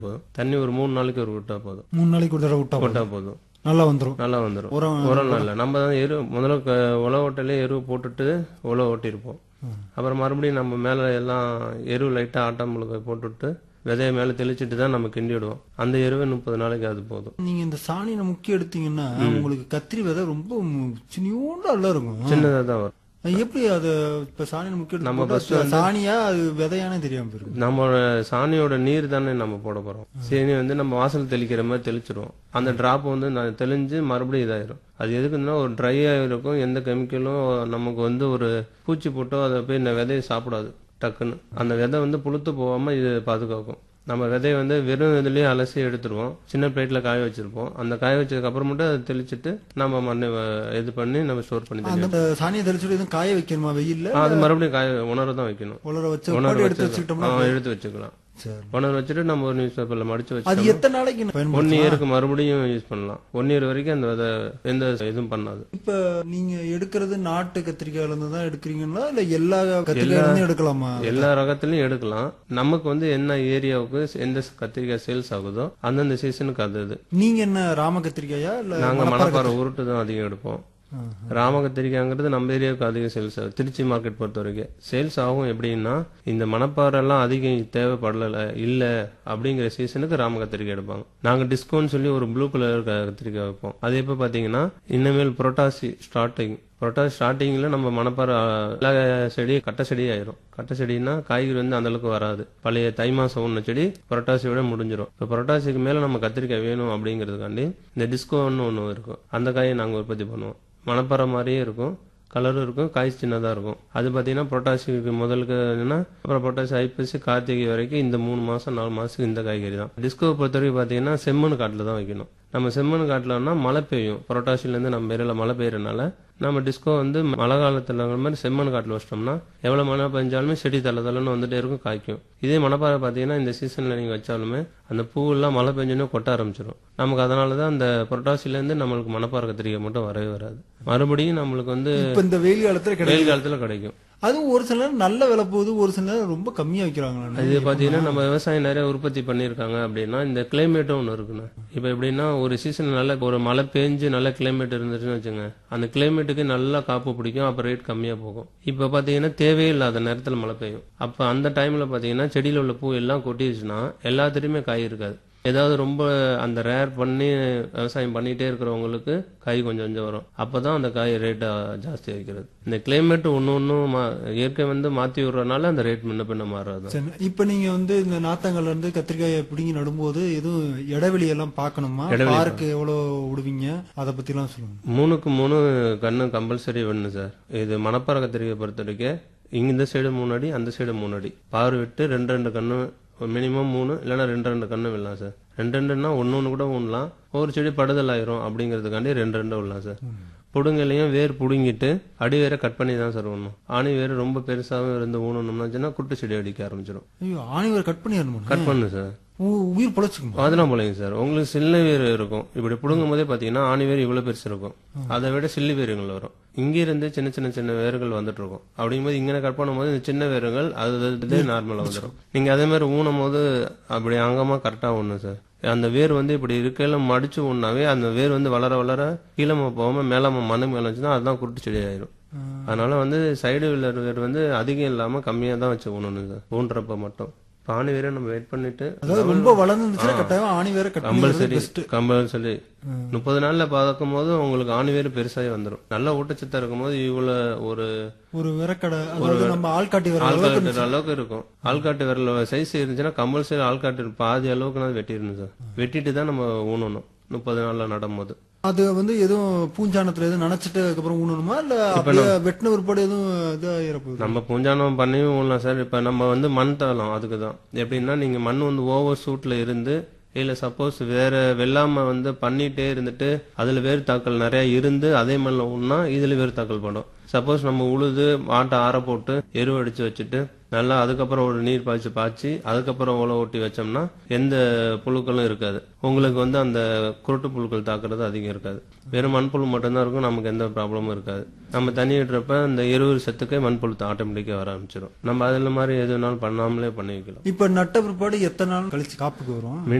போதும் தண்ணி ஒரு மூணு நாளைக்கு ஒரு விட்டா போதும் மூணு நாளைக்கு ஒரு தடவை விட்டா போதும். விட்டா போதும் நல்லா வந்துரும் நல்லா வந்துடும் உரம் உரம் நல்ல நம்ம தான் எரு முதல்ல க- உழவு ஓட்டலே எரு போட்டுட்டு உழவு ஓட்டியிருப்போம் அப்புறம் மறுபடியும் நம்ம மேலே எல்லாம் எரு லைட்டாக ஆட்டம் முழுக்க போட்டுவிட்டு விதைய மேலே தெளிச்சிட்டு தான் நம்ம கிண்டி விடுவோம் அந்த எருவே முப்பது நாளைக்கு அது போதும் நீங்க இந்த சாணியை முக்கிய எடுத்தீங்கன்னா உங்களுக்கு கத்திரி விதை ரொம்ப மு- சின்னியோண்டு நல்லா இருக்கும் சின்னதாக தான் வரும் அது எப்படி அது இப்ப சாணியை முக்கிய எடுத்து நம்ம போட்டா first வந்து- சாணியா அது விதையானே தெரியாம போயிருக்கு நம்ம சாணியோட நீர் தானே நம்ம போட போறோம் சீனி வந்து நம்ம வாசல் தெளிக்கிற மாதிரி தெளிச்சிருவோம் அந்த டிராப் வந்து நான் தெளிஞ்சு மறுபடியும் இதாயிரும் அது எதுக்குன்னா ஒரு ட்ரை இருக்கும் எந்த கெமிக்கலும் நமக்கு வந்து ஒரு பூச்சி போட்டோ அதை போய் இந்த விதையை சாப்பிடாது டக்குன்னு அந்த விதை வந்து புழுத்து போகாம இது பாதுகாக்கும் நம்ம விதையை வந்து வெறும் இதுலயே அலசி எடுத்துருவோம் சின்ன பிளேட்ல காய வச்சிருப்போம் அந்த காய வச்சதுக்கு அப்புறம் மட்டும் அதை தெளிச்சிட்டு நம்ம மண்ணை வ- இது பண்ணி நம்ம ஸ்டோர் பண்ணி தருவோம் அந்த சாணியை தெளிச்சுட்டு எதுவும் காய வைக்கணுமா வெயில்ல அது மறுபடியும் காய உணர தான் வைக்கணும் உலர வச்சு உணர பாட்டு எடுத்து வச்சு வச்சுக்கிட்டோம்னா ஆ, எடுத்து வச்சுக்கலாம் சரி உணர வச்சுட்டு நம்ம ஒரு நியூஸ் பேப்பர்ல மடிச்சு வச்சு அது எத்தனை நாளைக்கு ஒன் பயன்படுத்தலாம் இயருக்கு மறுபடியும் யூஸ் பண்ணலாம் ஒன் இயர் வரைக்கும் அந்த விதை எந்த இதுவும் பண்ணாது இப்ப நீங்க எடுக்கிறது நாட்டு கத்திரிக்காயில இருந்து தான் எடுக்கிறீங்களா இல்ல எல்லா கத்திரிக்காயில இருந்தும் எடுக்கலாமா எல்லா ரகத்துலயும் எடுக்கலாம் நமக்கு வந்து என்ன ஏரியாவுக்கு எந்த கத்திரிக்காய் சேல்ஸ் ஆகுதோ அந்தந்த சீசனுக்கு அது இது நீங்க என்ன ராம கத்திரிக்காயா இல்ல நாங்க மணப்பாறை மணப்பாறை உருட்டு தான் அதிகம் எடுப்போம் ஆ. ராம கத்திரிக்காய்ங்கிறது நம்ம ஏரியாவுக்கு அதிகம் சேல்ஸ் ஆகும் திருச்சி மார்க்கெட் பொறுத்த வரைக்கும் சேல்ஸ் ஆகும் எப்படின்னா இந்த மணப்பாறை எல்லாம் அதிகம் தேவைப்படல இல்ல அப்படிங்கிற சீசனுக்கு ராம கத்திரிக்காய் எடுப்பாங்க நாங்க டிஸ்கவுண்ட் சொல்லி ஒரு ப்ளூ கலர் கத்திரிக்காய் வைப்போம் அது எப்ப பாத்தீங்கன்னா இனிமேல் புரோட்டாசி ஸ்டார்டிங் புரோட்டாசி ஸ்டார்டிங்ல நம்ம மணப்பாறை அஹ், எல்லா செடி கட்ட செடி ஆயிரும் கட்ட செடினா காய்கறி வந்து அந்த அளவுக்கு வராது பழைய தை மாசம் ஒன்று செடி புரட்டாசியோட முடிஞ்சிரும் இப்போ புரட்டாசிக்கு மேல நம்ம கத்திரிக்காய் வேணும் அப்படிங்கிறதுக்காண்டி இந்த டிஸ்கோன்னு ஒன்று இருக்கும் அந்த காயை நாங்க உற்பத்தி பண்ணுவோம் மணப்பாறை மாதிரியே இருக்கும் கலரும் இருக்கும் காய் சின்னதாக இருக்கும் அது பார்த்தீங்கன்னா புரட்டாசிக்கு முதலுக்கு என்னன்னா அப்புறம் புரட்டாசி ஐப்பசி கார்த்திகை வரைக்கும் இந்த மூணு மாசம் நாலு மாசத்துக்கு இந்த காய்கறி தான் டிஸ்கோ பொறுத்த வரைக்கும் பார்த்தீங்கன்னா செம்மண் காட்டில் தான் வைக்கணும் நம்ம செம்மண் காட்டிலன்னா மழை பெய்யும் புரட்டாசிலேருந்து நம்ம ஏரியாவில் மழை பெய்யறனால நம்ம டிஸ்கோ வந்து மழை காலத்தில் மாதிரி செம்மண் காட்டில் வச்சிட்டோம்னா எவ்வளோ மழை பெஞ்சாலுமே செடி தலை தலைன்னு வந்துட்டே இருக்கும் காய்க்கும் இதே மணப்பாறை பார்த்தீங்கன்னா இந்த சீசனில் நீங்கள் வச்சாலுமே அந்த பூவெல்லாம் மழை பெஞ்சோன்னே கொட்ட ஆரம்பிச்சிடும் நமக்கு அதனால தான் அந்த புரட்டாசிலேருந்து நம்மளுக்கு மணப்பாறை கத்திரிக்காய் மட்டும் வரவே வராது மறுபடியும் நம்மளுக்கு வந்து இப்ப இந்த வெயில் காலத்துல கிடையாது வெயில் காலத்தில் கிடைக்கும் அதுவும் ஒரு சில நேரம் நல்ல விலை போகுது ஒரு சில நேரம் ரொம்ப கம்மியா வைக்கிறாங்களா இது பாத்தீங்கன்னா நம்ம விவசாயம் நிறைய உற்பத்தி பண்ணியிருக்காங்க அப்படின்னா இந்த கிளைமேட்டும் ஒன்று இருக்குண்ணா இப்போ எப்படின்னா ஒரு சீசன் நல்ல ஒரு மழை பெஞ்சு நல்ல கிளைமேட் இருந்துச்சுன்னு வச்சுங்க அந்த கிளைமேட்டுக்கு நல்லா காப்பு பிடிக்கும் அப்போ ரேட் கம்மியா போகும் இப்போ பாத்தீங்கன்னா தேவையே இல்லாத நேரத்தில் மழை பெய்யும் அப்போ அந்த டைம்ல பாத்தீங்கன்னா செடியில் உள்ள பூ எல்லாம் கொட்டிடுச்சுன்னா எல்லாத்துலேயுமே காய் இருக்காது ஏதாவது ரொம்ப அந்த ரேர் பண்ணி விவசாயம் பண்ணிட்டே இருக்கிறவங்களுக்கு காய் கொஞ்சம் கொஞ்சம் வரும் அப்பதான் அந்த காய் ரேட்டை ஜாஸ்தி வைக்கிறது இந்த கிளைமேட் ஒன்று ஒன்றும் இயற்கை வந்து மாற்றி விடுறதுனால அந்த ரேட் முன்ன பின்ன மாறுறது சரி இப்ப நீங்க வந்து இந்த நாத்தங்கள்ல இருந்து கத்திரிக்காயை பிடுங்கி நடும்போது எதுவும் இடைவெளி எல்லாம் பார்க்கணுமா இடைவெளி பார்க்கு எவ்வளவு விடுவீங்க அதை பத்தி எல்லாம் சொல்லுங்க மூணுக்கு மூணு கண்ணு கம்பல்சரி வேணும் சார் இது மணப்பாறை கத்திரிக்காய் பொறுத்த வரைக்கும் இங்க இந்த சைடு மூணு அடி அந்த சைடு மூணு அடி பார் விட்டு ரெண்டு ரெண்டு கண்ணு மினிமம் மூணு இல்லைன்னா ரெண்டு ரெண்டு கண்ணு விடலாம் சார் ரெண்டு ரெண்டுன்னா ஒன்று ஒன்று கூட விடலாம் ஒரு செடி படுதல் ஆயிரும் அப்படிங்கிறதுக்காண்டி ரெண்டு ரெண்டு விடலாம் சார் புடுங்கலையும் வேர் புடுங்கிட்டு அடி வேற கட் பண்ணி தான் சார் விடணும் ஆணி வேர் ரொம்ப பெருசாகவும் இருந்து ஊனணும்னா குட்டு செடி அடிக்க ஆரம்பிச்சிடும் ஐயோ ஆணிவர் கட் பண்ணிடணுமா கட் பண்ணு சார் உ- உயிர் பொழைச்சுக்குமா அதெல்லாம் போலங்க சார் உங்களுக்கு சில்ல வேர் இருக்கும் இப்படி புடுங்கும் போதே பாத்தீங்கன்னா ஆணி வேர் இவ்வளவு பெருசு இருக்கும் அதை விட சில்லி வேருங்கள் வரும் இங்க இருந்து சின்ன சின்ன சின்ன வேர்கள் வந்துட்டு இருக்கும் அப்படிங்கும்போது இங்கே கட் பண்ணும்போது இந்த சின்ன வேருங்கள் அது நார்மலா வந்துடும் நீங்க அதே மாதிரி ஊனும் போது அப்படி அங்கமா கரெக்டா ஊணும் சார் அந்த வேர் வந்து இப்படி இருக்கையில மடிச்சு ஊனாவே அந்த வேர் வந்து வளர வளர கீழமா போகாம மேலாம மண்ணு மேல வச்சுன்னா அதுதான் குருட்டு செடி ஆயிரும் அதனால வந்து சைடு வில்லர் வேர் வந்து அதிகம் இல்லாம கம்மியா தான் வச்சு ஊனணும் சார் ஊன்றப்ப மட்டும் பானி வேற நம்ம வெயிட் பண்ணிட்டு அதாவது ரொம்ப வளர்ந்துருந்துச்சுன்னா கட்டாயம் ஆணி வேற கட் கம்பல் பண்ணி சரி கம்பல் சொல்லி முப்பது நாள்ல பார்க்கும் போது உங்களுக்கு ஆணி வேறு பெருசாகி வந்துடும் நல்ல ஊட்டச்சத்தா இருக்கும் போது இவ்வளவு ஒரு ஒரு விறக்கடை அதாவது நம்ம ஆள்காட்டி வர ஆள்காட்டு அளவுக்கு இருக்கும் ஆள்காட்டு விரல சைஸ் இருந்துச்சுன்னா கம்பல் சரி ஆள்காட்டு பாதி அளவுக்கு நான் வெட்டிடணும் சார் வெட்டிட்டு தான் நம்ம ஊனணும் முப்பது நாள்ல நடும்போது அது வந்து எதுவும் பூஞ்சானத்துல எதுவும் நினைச்சிட்டு அதுக்கப்புறம் ஊனணுமா இல்ல அப்படியே வெட்டின பிற்பாடு எதுவும் இதாகிற போகுது நம்ம பூஞ்சானம் பண்ணியும் ஊனலாம் சார் இப்ப நம்ம வந்து மண் தளம் அதுக்கு தான் எப்படின்னா நீங்க மண் வந்து ஓவர் சூட்ல இருந்து இல்ல சப்போஸ் வேற வெள்ளாம வந்து பண்ணிட்டே இருந்துட்டு அதுல வேறு தாக்கல் நிறைய இருந்து அதே மண்ணில் ஊன்னா இதுல வேறு தாக்கல் படும் சப்போஸ் நம்ம உழுது மாட்டை ஆற போட்டு எரு அடிச்சு வச்சுட்டு நல்லா அதுக்கப்புறம் ஒரு நீர் பாய்ச்சி பாய்ச்சி அதுக்கப்புறம் உழவு ஓட்டி வச்சோம்னா எந்த புழுக்களும் இருக்காது உங்களுக்கு வந்து அந்த குருட்டு புழுக்கள் தாக்குறது அதிகம் இருக்காது வெறும் மண்புழு மட்டும்தான் இருக்கும் நமக்கு எந்த ப்ராப்ளமும் இருக்காது நம்ம தண்ணி விடுறப்ப அந்த எருவு சத்துக்கே மண்புழு ஆட்டோமேட்டிக்காக வர ஆரம்பிச்சிடும் நம்ம அதில் மாதிரி எது வேணாலும் பண்ணாமலே பண்ணி வைக்கலாம் இப்ப நட்ட பிற்பாடு எத்தனை நாள் கழிச்சு காப்புக்கு வரும்